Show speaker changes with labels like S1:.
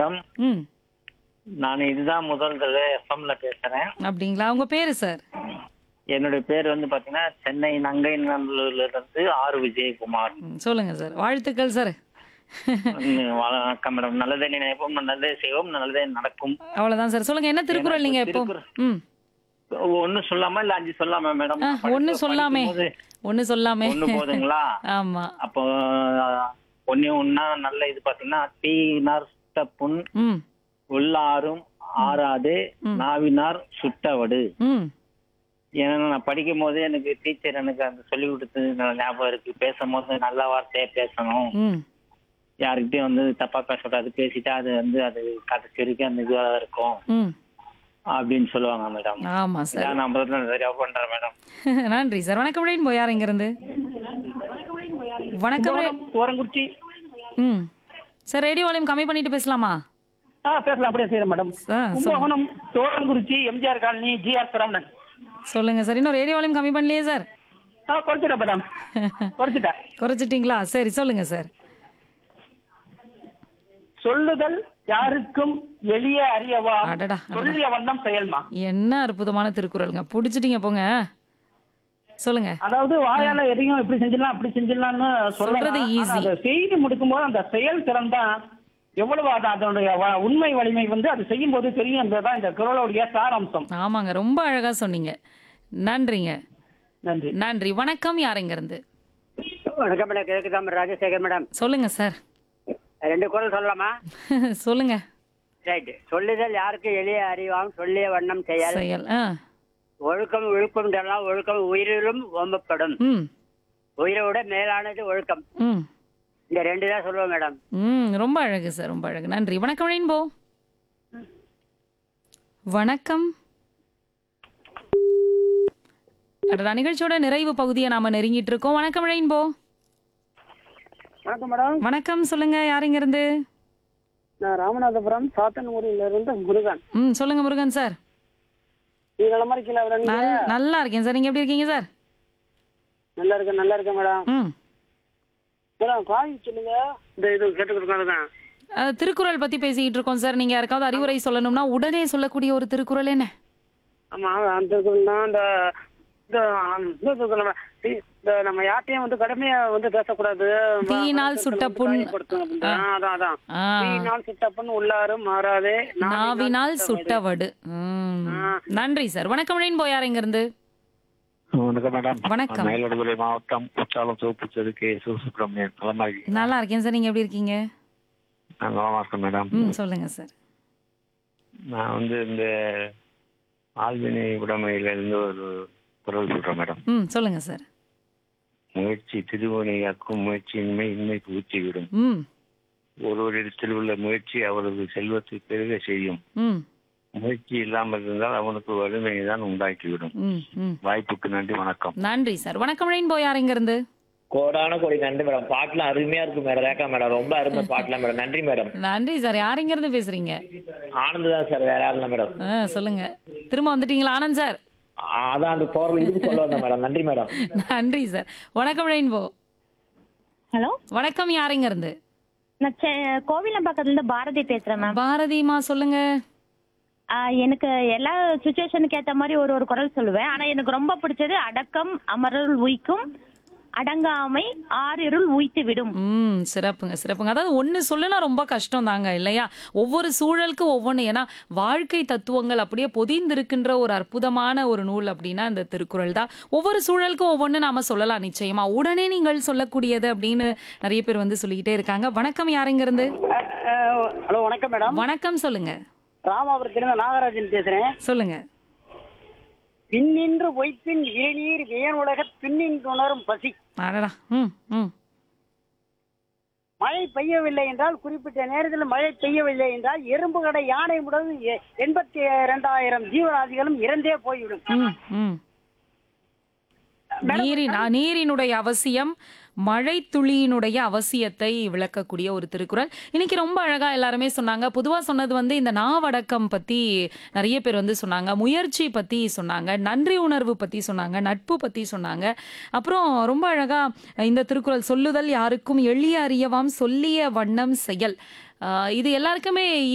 S1: Madam
S2: ம்
S1: நான் இதுதான் முதல் தடவை எஃப்எம்ல பேசுறேன்
S2: அப்படிங்களா உங்க பேரு சார்
S1: என்னுடைய பேர் வந்து பாத்தீங்கன்னா சென்னை நங்கை நல்லூர்ல இருந்து ஆர் விஜயகுமார்
S2: ம், சொல்லுங்க சார் வாழ்த்துக்கள் சார்
S1: ம், வணக்கம் மேடம் நல்லதே நினைப்போம் நல்லதே செய்வோம் நல்லதே நடக்கும்
S2: அவ்வளவுதான் சார் சொல்லுங்க என்ன திருக்குறள் நீங்க எப்போ ம்
S1: ஒண்ணு சொல்லாமா இல்ல அஞ்சு சொல்லாமா மேடம்
S2: ஆ, ஒண்ணு சொல்லாமே ஒண்ணு சொல்லாமே
S1: ஒண்ணு போதுங்களா
S2: ஆமா
S1: அப்போ ஒன்னே ஒன்னா நல்ல இது பாத்தீங்கன்னா தீயினார் சுட்ட புண்
S2: ம்
S1: உள்ளாரும் ஆறாது நாவினார் சுட்டவடு
S2: ம்
S1: ஏன்னா நான் படிக்கும் போது எனக்கு டீச்சர் எனக்கு அந்த சொல்லி கொடுத்தது நல்ல ஞாபகம் இருக்கு பேசும்போது நல்ல வார்த்தையா பேசணும்
S2: ம்
S1: யாருக்கிட்டையும் வந்து தப்பா பேசக்கூடாது பேசிட்டா அது வந்து அது கடைசி வரைக்கும் அந்த இதுவா இருக்கும்
S2: ம்
S1: அப்படின்னு சொல்லுவாங்க மேடம்
S2: ஆமா சார்
S1: இதான் நான் முதல்ல சரியா பண்றேன் மேடம்
S2: நன்றி சார் வணக்கம் ரெயின் போய் யார் இங்க இருந்து வணக்கம் ரெயின்-
S3: ஓரங்குறிச்சி
S2: ம் சார் ரேடியோ வால்யூம் கம்மி பண்ணிட்டு பேசலாமா
S3: ஆ பேசலாம் அப்படியே செய்யறேன் மேடம்
S2: ஆ, சொல்லுங்க.
S3: Kumbakonam Thorangurichi MGR colony GR Saravanan
S2: சொல்லுங்க சார் இன்னும் ரேடியோ வால்யூம் கம்மி பண்ணலையே சார்
S3: ஆ குறைச்சிட்டேன் மேடம் குறைச்சிட்டேன்
S2: குறைச்சிட்டீங்களா சரி சொல்லுங்க சார்
S3: சொல்லுதல் யாருக்கும் எளிய அறியவா
S2: அடடா, அடடா.
S3: சொல்லிய வண்ணம் செயல்மா
S2: என்ன அற்புதமான திருக்குறளுங்க பிடிச்சிட்டீங்க போங்க சொல்லுங்க
S3: அதாவது வாயால எதையும் இப்படி செஞ்சிடலாம் அப்படி செஞ்சிடலாம்னு
S2: சொல்றது
S3: சொல்லலாம்
S2: easy.
S3: ஆனா அதை செய்து முடிக்கும்போது அந்த செயல் திறன் தான் எவ்வளவு அது அதனுடைய வ- உண்மை வலிமை வந்து அது செய்யும் போது தெரியும் என்பதுதான் இந்த குரலுடைய சாராம்சம்
S2: ஆமாங்க ரொம்ப அழகா சொன்னீங்க நன்றிங்க
S3: நன்றி
S2: நன்றி வணக்கம் யார் இங்க இருந்து
S4: வணக்கம் மேடம் கேக்குதா மேடம் ராஜசேகர் மேடம்
S2: சொல்லுங்க சார்
S4: ரெண்டு குரல் சொல்லலாமா
S2: சொல்லுங்க
S4: ரைட் சொல்லுதல் யாருக்கு எளிய அறிவாம் சொல்லிய வண்ணம் செயல்
S2: செயல் ஆ
S4: ஒழுக்கம் விழுப்பம் எல்லாம் ஒழுக்கம் உயிரிலும் ஓம்பப்படும்
S2: ம்
S4: உயிரை விட மேலானது ஒழுக்கம்
S2: ம்
S4: இந்த ரெண்டு தான் சொல்லுவோம் மேடம்
S2: ம் ரொம்ப அழகு சார் ரொம்ப அழகு நன்றி வணக்கம் ரெயின்போ வணக்கம் அடடா நிகழ்ச்சியோட நிறைவு பகுதியை நாம நெருங்கிட்டு இருக்கோம் வணக்கம் ரெயின்போ
S3: வணக்கம் மேடம்
S2: வணக்கம் சொல்லுங்க யார் இங்க இருந்து
S3: நான் ராமநாதபுரம் சாத்தன்குடியில இருந்து முருகன்
S2: ம் சொல்லுங்க முருகன் சார்
S3: நீங்க நல்ல மாதிரி கீழே வரீங்க
S2: நல்- நல்லா இருக்கேன் சார் நீங்க எப்படி இருக்கீங்க சார்
S3: நல்லா இருக்கேன் நல்லா இருக்கேன் மேடம்
S2: ம்
S3: மேடம் காய் சொல்லுங்க இந்த இது கேட்டுக்கிறதுக்காக தான்
S2: அஹ், திருக்குறள் பத்தி பேசிக்கிட்டு இருக்கோம் சார் நீங்க யாருக்காவது அறிவுரை சொல்லணும்னா உடனே சொல்லக்கூடிய ஒரு திருக்குறள் என்ன
S3: ஆமா அந்த இதுன்னா இந்த இந்த இந்த இதுக்குள்ள தி- இந்த நம்ம யார்ட்டையும் வந்து கடுமையா வந்து பேசக்கூடாது
S2: தீயினால் சுட்ட புண்.
S3: காயப்படுத்தும் அப்படின்னு. ஆ, அதான் அதான்
S2: ஆ,
S3: தீயினால் சுட்ட புண் உள்ளாரும் மாறாதே
S2: நாவினால் சுட்டவடு ம். நன்றி சார் வணக்கம் ரெயின்போ யார் இங்க இருந்து
S5: வணக்கம் மேடம்
S2: வணக்கம்.
S5: மயிலாடுதுறை மாவட்டம் குற்றாலம் சோப்பு செதுக்கு சிவசுப்ரமணியன் நலமா இருக்கீங்க
S2: நல்லா இருக்கேன் சார் நீங்க எப்படி இருக்கீங்க
S5: நான் நலமா இருக்கேன் மேடம்
S2: ம் சொல்லுங்க சார்
S5: நான் வந்து இந்த ஆழ்வினை உடைமையில இருந்து ஒரு குரல் சொல்றேன் மேடம்
S2: ம் சொல்லுங்க சார்
S5: முயற்சி திருவினையாக்கும் முயற்சியின்மை இன்மை பூச்சி விடும்
S2: ம்
S5: ஒருவரிடத்தில் உள்ள முயற்சி அவரது செல்வத்தை பெருக செய்யும்
S2: ம்
S5: முயற்சி இல்லாமல் இருந்தால் அவனுக்கு வலிமையை தான் உண்டாக்கிவிடும்
S2: ம் ம்
S5: வாய்ப்புக்கு நன்றி வணக்கம்
S2: நன்றி சார் வணக்கம் ரெயின்போ யார் இங்க இருந்து
S6: கோடான கோடி நன்றி மேடம் பாட்டுலாம் அருமையா இருக்கு மேடம் ரேகா மேடம் ரொம்ப அருமை பாட்டுலாம் மேடம் நன்றி மேடம்
S2: நன்றி சார் யார் இங்க இருந்து பேசுறீங்க
S6: ஆனந்த் தான் சார் வேற யாரும் இல்லை மேடம்
S2: ஆ சொல்லுங்க திரும்ப வந்துட்டீங்களா ஆனந்த் சார்
S6: அதான் அந்த போறல இதுக்கு சொல்ல வந்தேன் மேடம் நன்றி மேடம்
S2: நன்றி சார் வணக்கம் ரெயின்போ
S7: ஹலோ
S2: வணக்கம் யார் இங்க இருந்து
S7: நான் செ- கோவிலம்பாக்கத்துல இருந்து பாரதி பேசுறேன் மேம்
S2: பாரதிமா சொல்லுங்க
S7: எனக்கு எல்லா சுச்சுவேஷனுக்கு ஏத்த மாதிரி ஒரு ஒரு குரல் சொல்லுவேன் ஆனா எனக்கு ரொம்ப பிடிச்சது அடக்கம் அமரருள் உய்க்கும் அடங்காமை ஆறிருள் உய்த்து விடும்
S2: ம் சிறப்புங்க சிறப்புங்க அதாவது ஒன்று சொல்லுனா ரொம்ப கஷ்டம் தாங்க இல்லையா ஒவ்வொரு சூழலுக்கு ஒவ்வொன்று ஏன்னா வாழ்க்கை தத்துவங்கள் அப்படியே பொதிந்திருக்கின்ற ஒரு அற்புதமான ஒரு நூல் அப்படின்னா இந்த திருக்குறள் தான் ஒவ்வொரு சூழலுக்கும் ஒவ்வொன்று நாம சொல்லலாம் நிச்சயமா உடனே நீங்கள் சொல்லக்கூடியது அப்படின்னு நிறைய பேர் வந்து சொல்லிக்கிட்டே இருக்காங்க வணக்கம் யாருங்க இருந்து
S3: ஹலோ வணக்கம் மேடம்
S2: வணக்கம் சொல்லுங்க
S3: ராமாபுரத்திலிருந்து நாகராஜன் பேசுறேன்
S2: சொல்லுங்க
S3: பின்னின்று பொய்ப்பின் இளநீர் வியன் உலக பின்னின் உணரும் பசி
S2: அடடா ம் ம்
S3: மழை பெய்யவில்லை என்றால் குறிப்பிட்ட நேரத்தில் மழை பெய்யவில்லை என்றால் எறும்பு கடை யானை முதல் எ- எண்பத்தி இரண்டாயிரம் ஜீவராசிகளும் இறந்தே போய்விடும்
S2: ம் ம் நீரின் அ, நீரினுடைய அவசியம் மழை துளியினுடைய அவசியத்தை விளக்கக்கூடிய ஒரு திருக்குறள் இன்னைக்கு ரொம்ப அழகா எல்லாருமே சொன்னாங்க பொதுவா சொன்னது வந்து இந்த நாவடக்கம் பத்தி நிறைய பேர் வந்து சொன்னாங்க முயற்சி பத்தி சொன்னாங்க நன்றி உணர்வு பத்தி சொன்னாங்க நட்பு பத்தி சொன்னாங்க அப்புறம் ரொம்ப அழகா இந்த திருக்குறள் சொல்லுதல் யாருக்கும் எளிய அறியவாம் சொல்லிய வண்ணம் செயல் ஆ, இது எல்லாருக்குமே